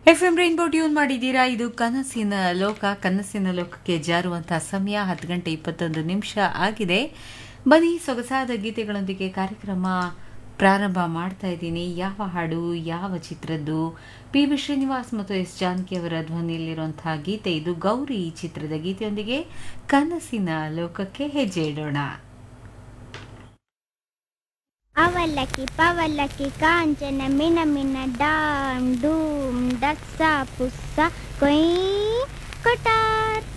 F M rainbow tune ಮಾಡಿದ್ದೀರಾ ಇದು ಕನಸಿನ ಲೋಕ ಕನಸಿನ ಲೋಕಕ್ಕೆ ಜಾರುವಂತಹ ಸಮಯ ಹತ್ತು ಗಂಟೆ ಇಪ್ಪತ್ತೊಂದು ನಿಮಿಷ ಆಗಿದೆ ಬನ್ನಿ ಸೊಗಸಾದ ಗೀತೆಗಳೊಂದಿಗೆ ಕಾರ್ಯಕ್ರಮ ಪ್ರಾರಂಭ ಮಾಡ್ತಾ ಇದ್ದೀನಿ ಯಾವ ಹಾಡು ಯಾವ ಚಿತ್ರದ್ದು ಪಿ ವಿ ಶ್ರೀನಿವಾಸ್ ಮತ್ತು ಎಸ್ ಜಾನಕಿ ಅವರ ಧ್ವನಿಯಲ್ಲಿರುವಂತಹ ಗೀತೆ ಇದು ಗೌರಿ ಚಿತ್ರದ ಗೀತೆಯೊಂದಿಗೆ ಕನಸಿನ ಲೋಕಕ್ಕೆ ಹೆಜ್ಜೆ ಇಡೋಣ ಅವಲಕ್ಕಿ ಪವಲಕ್ಕಿ ಕಾಂಚನ ಮಿನ ಮಿನ ಡಾಮ್ ಡೂಮ್ ಡಕ್ಸ ಪುಸ್ಸ ಕೊಯ್ ಕೊಟಾರ್